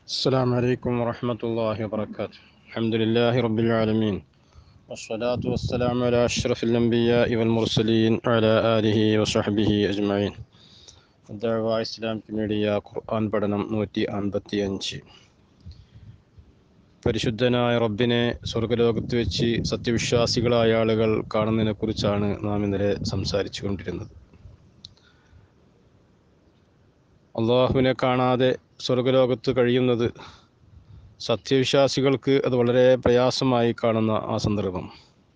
السلام عليكم ورحمة الله وبركاته الحمد لله رب العالمين والصلاة والسلام على أشرف الأنبياء والمرسلين وعلى آله وصحبه أجمعين الدعوة إسلام media ഖുർആൻ പഠനം നൂറ്റി അൻപത്തി അഞ്ച് പരിശുദ്ധനായ റബ്ബിനെ സ്വർഗലോകത്ത് വെച്ച് സത്യവിശ്വാസികളായ ആളുകൾ കാണുന്നതിനെ കുറിച്ചാണ് നാം ഇന്നലെ സംസാരിച്ചു കൊണ്ടിരുന്നത് അള്ളാഹുവിനെ കാണാതെ സ്വർഗലോകത്ത് കഴിയുന്നത് സത്യവിശ്വാസികൾക്ക് അത് വളരെ പ്രയാസമായി കാണുന്ന ആ സന്ദർഭം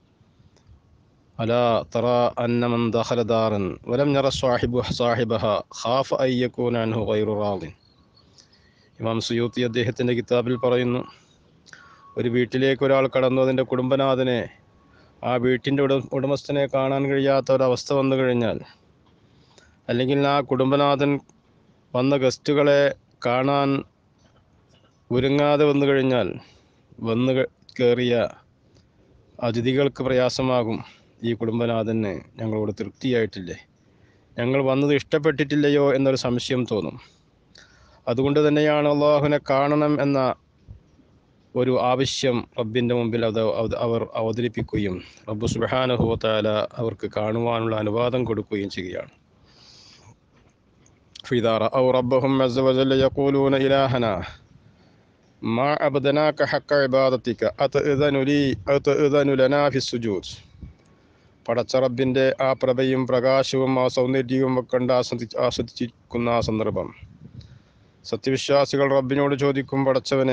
അലാ തറ അന്നമൻ ദഹലദാറൻ വലം ഞറ സാഹിബു സാഹിബഹ ഖാഫ് അയ്യക്കൂൻ അൻഹു ഗൈറു റാദിൻ ഇമാം സുയൂത്തി അദ്ദേഹത്തിൻ്റെ കിതാബിൽ പറയുന്നു ഒരു വീട്ടിലേക്ക് ഒരാൾ കടന്നു അതിൻ്റെ കുടുംബനാഥനെ ആ വീട്ടിൻ്റെ ഉട ഉടമസ്ഥനെ കാണാൻ കഴിയാത്ത ഒരവസ്ഥ വന്നു കഴിഞ്ഞാൽ അല്ലെങ്കിൽ ആ കുടുംബനാഥൻ വന്ന ഗസ്റ്റുകളെ കാണാൻ ഒരുങ്ങാതെ വന്നു കഴിഞ്ഞാൽ വന്നു കയറിയ അതിഥികൾക്ക് പ്രയാസമാകും ഈ കുടുംബനാഥന് ഞങ്ങളോട് തൃപ്തിയായിട്ടില്ലേ ഞങ്ങൾ വന്നത് ഇഷ്ടപ്പെട്ടിട്ടില്ലയോ എന്നൊരു സംശയം തോന്നും അതുകൊണ്ട് തന്നെയാണ് അള്ളാഹുവിനെ കാണണം എന്ന ഒരു ആവശ്യം റബ്ബിൻ്റെ മുമ്പിൽ അത് അവർ അവതരിപ്പിക്കുകയും റബ്ബു സുബാനുഹോത്താല അവർക്ക് കാണുവാനുള്ള അനുവാദം കൊടുക്കുകയും ചെയ്യുകയാണ് فإذا رأوا ربهم عز وجل يقولون إلهنا ما عبدناك حق عبادتك أتأذن لي أتأذن لنا في السجود പടച്ച റബ്ബിൻ്റെ ആ പ്രഭയും പ്രകാശവും ആ സൗന്ദര്യവും ഒക്കെ കണ്ട് ആസ്വദിച്ച് ആസ്വദിച്ചിരിക്കുന്ന ആ സന്ദർഭം സത്യവിശ്വാസികൾ റബ്ബിനോട് ചോദിക്കും പടച്ചവനെ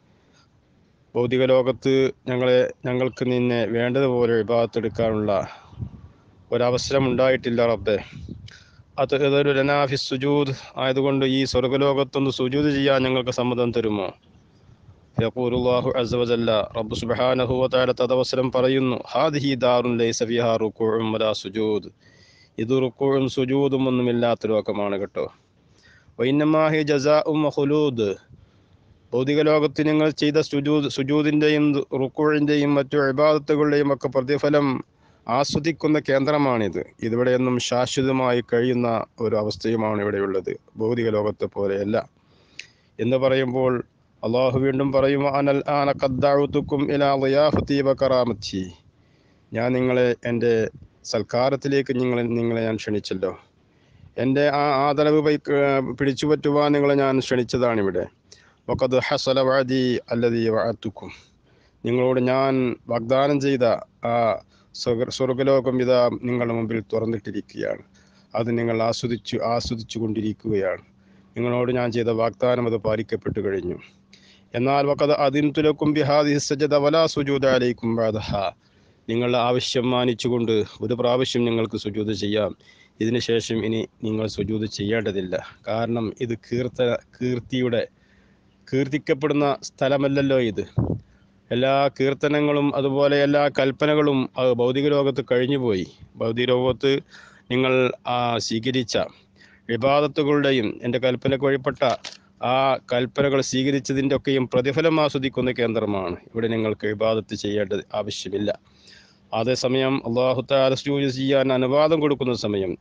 ഭൗതിക ലോകത്ത് ഞങ്ങളെ ഞങ്ങൾക്ക് നിന്നെ വേണ്ടതുപോലെ വിഭാഗത്തെടുക്കാനുള്ള ഒരവസരം ഉണ്ടായിട്ടില്ല റബ്ബെ അത് ഏതൊരു ലനാഫി സുജൂദ് ആയതുകൊണ്ട് ഈ സ്വർഗലോകത്തൊന്ന് സുജൂദ് ചെയ്യാൻ ഞങ്ങൾക്ക് സമ്മതം തരുമോ യഖൂലുല്ലാഹു അസ്സ വജല്ല റബ്ബ് സുബ്ഹാനഹു വ തആല തദവസരം പറയുന്നു ഹാദിഹി ദാറുൻ ലൈസ ഫിഹാ റുകൂഉം വലാ സുജൂദ് ഇത് റുകൂഉം സുജൂദും ഒന്നുമില്ലാത്ത ലോകമാണ് കേട്ടോ വൈന്നമാഹി ജസാഉം ഖുലൂദ് ഭൗതിക ലോകത്ത് നിങ്ങൾ ചെയ്ത സുജൂദ് സുജൂദിൻ്റെയും റുക്കൂഴിൻ്റെയും മറ്റു ഇബാദത്തുകളുടെയും ഒക്കെ പ്രതിഫലം ആസ്വദിക്കുന്ന കേന്ദ്രമാണിത് ഇതിവിടെയൊന്നും ശാശ്വതമായി കഴിയുന്ന ഒരു അവസ്ഥയുമാണ് ഇവിടെയുള്ളത് ഭൗതിക ലോകത്തെ പോലെയല്ല എന്ന് പറയുമ്പോൾ അള്ളാഹു വീണ്ടും പറയും അനൽ ആന കദ്ദാഴുത്തുക്കും ഇലാ കറാമത്തി ഞാൻ നിങ്ങളെ എൻ്റെ സൽക്കാരത്തിലേക്ക് നിങ്ങൾ നിങ്ങളെ ഞാൻ ക്ഷണിച്ചല്ലോ എൻ്റെ ആ ആദരവ് പൈ പിടിച്ചു പറ്റുവാൻ നിങ്ങളെ ഞാൻ ക്ഷണിച്ചതാണ് ഇവിടെ വക്കത് ഹസല വാദി അല്ലതി വാത്തുക്കും നിങ്ങളോട് ഞാൻ വാഗ്ദാനം ചെയ്ത ആ സ്വർഗലോകം ഇതാ നിങ്ങളുടെ മുമ്പിൽ തുറന്നിട്ടിരിക്കുകയാണ് അത് നിങ്ങൾ ആസ്വദിച്ചു ആസ്വദിച്ചു കൊണ്ടിരിക്കുകയാണ് നിങ്ങളോട് ഞാൻ ചെയ്ത വാഗ്ദാനം അത് പാലിക്കപ്പെട്ടു കഴിഞ്ഞു എന്നാൽ വക്കത് അതിൻതുലക്കും ബിഹാദി സജദ വലാ സുജൂദ അലൈക്കും ബാദഹ നിങ്ങളുടെ ആവശ്യം മാനിച്ചുകൊണ്ട് ഒരു പ്രാവശ്യം നിങ്ങൾക്ക് സുജൂത് ചെയ്യാം ഇതിനുശേഷം ഇനി നിങ്ങൾ സുജൂത് ചെയ്യേണ്ടതില്ല കാരണം ഇത് കീർത്ത കീർത്തിയുടെ കീർത്തിക്കപ്പെടുന്ന സ്ഥലമല്ലല്ലോ ഇത് എല്ലാ കീർത്തനങ്ങളും അതുപോലെ എല്ലാ കൽപ്പനകളും ഭൗതിക ലോകത്ത് കഴിഞ്ഞുപോയി ഭൗതിക ലോകത്ത് നിങ്ങൾ സ്വീകരിച്ച വിവാദത്തുകളുടെയും എൻ്റെ കൽപ്പനയ്ക്ക് വഴിപ്പെട്ട ആ കൽപ്പനകൾ സ്വീകരിച്ചതിൻ്റെ ഒക്കെയും പ്രതിഫലം ആസ്വദിക്കുന്ന കേന്ദ്രമാണ് ഇവിടെ നിങ്ങൾക്ക് വിവാദത്ത് ചെയ്യേണ്ടത് ആവശ്യമില്ല അതേസമയം അള്ളാഹു താല സൂര്യ ചെയ്യാൻ അനുവാദം കൊടുക്കുന്ന സമയം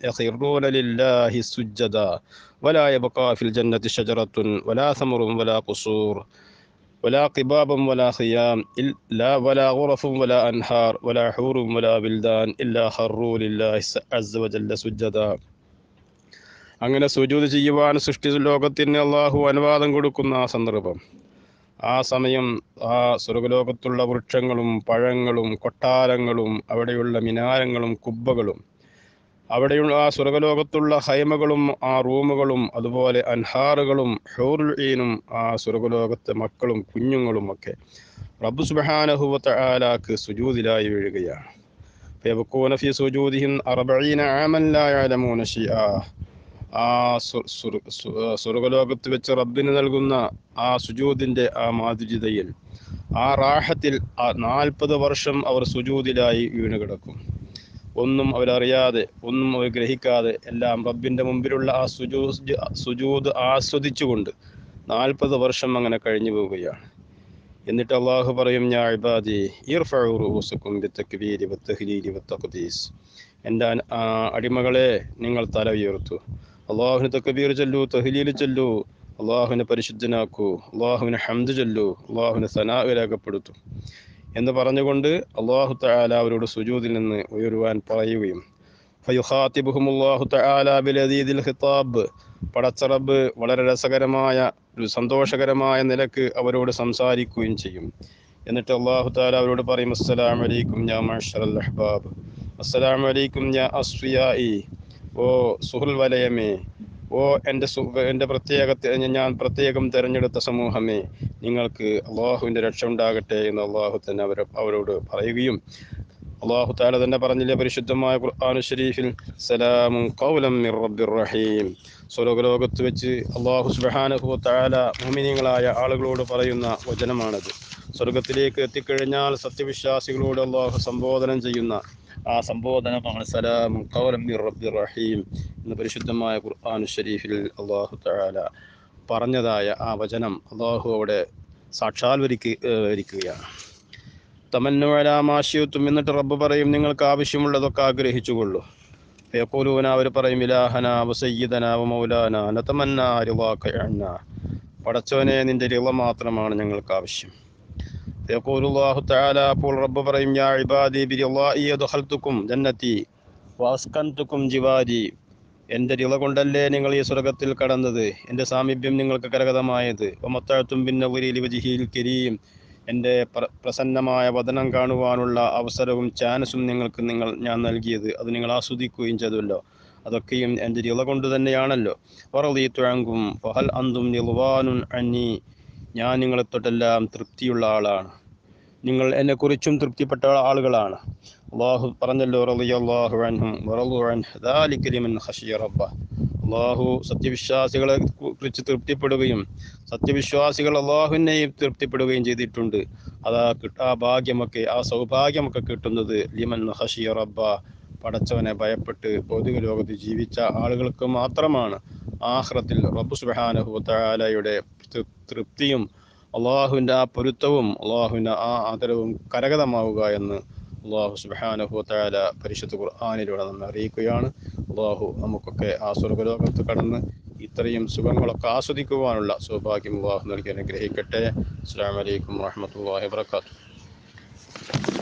ولا يبقى في الجنة شجرة ولا ثمر ولا قصور ولا قباب ولا خيام لا ولا غرف ولا أنهار ولا حور ولا بلدان إلا خروا لله عز وجل سجدا അങ്ങനെ സുജൂത് ചെയ്യുവാൻ സൃഷ്ടി ലോകത്തിന് അള്ളാഹു അനുവാദം കൊടുക്കുന്ന ആ സന്ദർഭം ആ സമയം ആ സ്വർഗലോകത്തുള്ള വൃക്ഷങ്ങളും പഴങ്ങളും കൊട്ടാരങ്ങളും അവിടെയുള്ള മിനാരങ്ങളും കുബ്ബകളും അവിടെയുള്ള ആ സ്വർഗലോകത്തുള്ള ഹൈമകളും ആ റൂമുകളും അതുപോലെ അൻഹാറുകളും ഹോറുൽഈനും ആ സ്വർഗലോകത്തെ മക്കളും കുഞ്ഞുങ്ങളും ഒക്കെ റബ്ബു സുബഹാനഹുവത്ത ആലാക്ക് സുജൂതിലായി വീഴുകയാണ് ഫി സുജൂദിഹിൻ അർബഈന ആമൻ ലാ യഅലമൂന ഷിആ ആ സ്വർഗലോകത്ത് വെച്ച് റബ്ബിന് നൽകുന്ന ആ സുജൂദിൻ്റെ ആ മാധുര്യതയിൽ ആ റാഹത്തിൽ ആ നാൽപ്പത് വർഷം അവർ സുജൂദിലായി വീണ് കിടക്കും ഒന്നും അവരറിയാതെ ഒന്നും അവർ ഗ്രഹിക്കാതെ എല്ലാം റബ്ബിൻ്റെ മുമ്പിലുള്ള ആ സുജൂ സുജൂദ് ആസ്വദിച്ചുകൊണ്ട് നാൽപ്പത് വർഷം അങ്ങനെ കഴിഞ്ഞു പോവുകയാണ് എന്നിട്ട് അള്ളാഹു പറയും ഞാൻ ഇബാദി ഇർഫൂസുക്കും എൻ്റെ അടിമകളെ നിങ്ങൾ തല ഉയർത്തു അള്ളാഹുന് തക്കബീർ ചൊല്ലു തഹ്ലീൽ ചൊല്ലു അള്ളാഹുവിനെ പരിശുദ്ധനാക്കൂ അള്ളാഹുവിനെ ഹംദ് ചൊല്ലൂ അള്ളാഹുവിനെ സനാ രേഖപ്പെടുത്തൂ എന്ന് പറഞ്ഞുകൊണ്ട് അള്ളാഹു തആല അവരോട് സുജൂദിൽ നിന്ന് ഉയരുവാൻ പറയുകയും ഫയുഖാത്തിബുഹുമുല്ലാഹു തആല ബിലദീദിൽ ഖിതാബ് പടച്ചറബ് വളരെ രസകരമായ ഒരു സന്തോഷകരമായ നിലക്ക് അവരോട് സംസാരിക്കുകയും ചെയ്യും എന്നിട്ട് അള്ളാഹു താല അവരോട് പറയും അസ്സലാമു അലൈക്കും ഞാൻ മഅ്ശറൽ അഹ്ബാബ് അസ്സലാമു അലൈക്കും ഞാൻ അസ്ഫിയായി ഓ സുഹുൽ വലയമേ ഓ എൻ്റെ സു എൻ്റെ പ്രത്യേക ഞാൻ പ്രത്യേകം തിരഞ്ഞെടുത്ത സമൂഹമേ നിങ്ങൾക്ക് അള്ളാഹുവിൻ്റെ രക്ഷ ഉണ്ടാകട്ടെ എന്ന് അള്ളാഹു തന്നെ അവർ അവരോട് പറയുകയും അള്ളാഹു താല തന്നെ പറഞ്ഞില്ലേ പരിശുദ്ധമായ ഖുർആാനു ഷരീഫിൽ സലാമും കൗലം മിർ റബ്ബിർ റഹീം സ്വർഗലോകത്ത് വെച്ച് അള്ളാഹു സുബ്ഹാനഹു താല മുഅ്മിനീങ്ങളായ ആളുകളോട് പറയുന്ന വചനമാണത് സ്വർഗത്തിലേക്ക് എത്തിക്കഴിഞ്ഞാൽ സത്യവിശ്വാസികളോട് അള്ളാഹു സംബോധനം ചെയ്യുന്ന ആ സംബോധനമാണ് സലാമും കൗലം മിർ റബ്ബിർ റഹീം എന്ന പരിശുദ്ധമായ ഖുർആാനു ഷരീഫിൽ അള്ളാഹു താല പറഞ്ഞതായ ആ വചനം അള്ളാഹു അവിടെ സാക്ഷാത്കരിക്കുകയാണ് തമന്നുവലാമാശിയുത്തും എന്നിട്ട് റബ്ബ് പറയും നിങ്ങൾക്ക് ആവശ്യമുള്ളതൊക്കെ ആഗ്രഹിച്ചുകൊള്ളൂ ഫയഖൂലൂന അവർ പറയും ഇലാഹന വസയ്യിദന വമൗലാന നതമന്ന റിളാക അന്ന പടച്ചവനെ നിന്റെ റിള മാത്രമാണ് ഞങ്ങൾക്ക് ആവശ്യം ഫയഖൂലുല്ലാഹു തആല അപ്പോൾ റബ്ബ് പറയും യാ ഇബാദി ബിറിളാഇ യദ്ഖൽതുക്കും ജന്നതി വഅസ്കൻതുക്കും ജിവാരി എൻ്റെ റിള കൊണ്ടല്ലേ നിങ്ങൾ ഈ സ്വർഗത്തിൽ കടന്നത് എൻ്റെ സാമീപ്യം നിങ്ങൾക്ക് കരഗതമായത് വമത്തഴത്തും പിന്നെ വജിഹിൽ കരീം എൻ്റെ പ്ര- പ്രസന്നമായ വദനം കാണുവാനുള്ള അവസരവും ചാൻസും നിങ്ങൾക്ക് നിങ്ങൾ ഞാൻ നൽകിയത് അത് നിങ്ങൾ ആസ്വദിക്കുകയും ചെയ്തല്ലോ അതൊക്കെയും എൻ്റെ ഇള കൊണ്ട് തന്നെയാണല്ലോ വറളീത്തുഴങ്കും ഫഹൽ അന്തും നിൽവാനുൻ അന്നി ഞാൻ നിങ്ങളെ തൊട്ടെല്ലാം തൃപ്തിയുള്ള ആളാണ് നിങ്ങൾ എന്നെക്കുറിച്ചും തൃപ്തിപ്പെട്ട ആളുകളാണ് അള്ളാഹു പറഞ്ഞല്ലോ റളിയല്ലാഹു അൻഹും വറളു അൻ ദാലിക ലിമൻ ഖശിയ റബ്ബ അള്ളാഹു സത്യവിശ്വാസികളെ കുറിച്ച് തൃപ്തിപ്പെടുകയും സത്യവിശ്വാസികൾ അള്ളാഹുവിനെയും തൃപ്തിപ്പെടുകയും ചെയ്തിട്ടുണ്ട് അതാ കിട്ട- ആ ഭാഗ്യമൊക്കെ ആ സൗഭാഗ്യമൊക്കെ കിട്ടുന്നത് ലിമൻ ഹഷിയ റബ്ബ പടച്ചവനെ ഭയപ്പെട്ട് ഭൗതിക ലോകത്ത് ജീവിച്ച ആളുകൾക്ക് മാത്രമാണ് ആഹ്റത്തിൽ റബ്ബു സുബ്ഹാനഹു തആലയുടെ തൃ- തൃപ്തിയും അള്ളാഹുവിൻ്റെ ആ പൊരുത്തവും അള്ളാഹുവിൻ്റെ ആ ആദരവും കരഗതമാവുക എന്ന് അള്ളാഹു സുബ്ഹാനഹു തആല പരിശുദ്ധ ഖുർആാനിലൂടെ നമ്മെ അറിയിക്കുകയാണ് അള്ളാഹു നമുക്കൊക്കെ ആ സ്വർഗലോകത്ത് കടന്ന് ഇത്രയും സുഖങ്ങളൊക്കെ ആസ്വദിക്കുവാനുള്ള സൗഭാഗ്യം അള്ളാഹു നൽകി അനുഗ്രഹിക്കട്ടെ അസ്സാം വലൈക്കും വാഹമത്തല്ലാഹി വാത്തു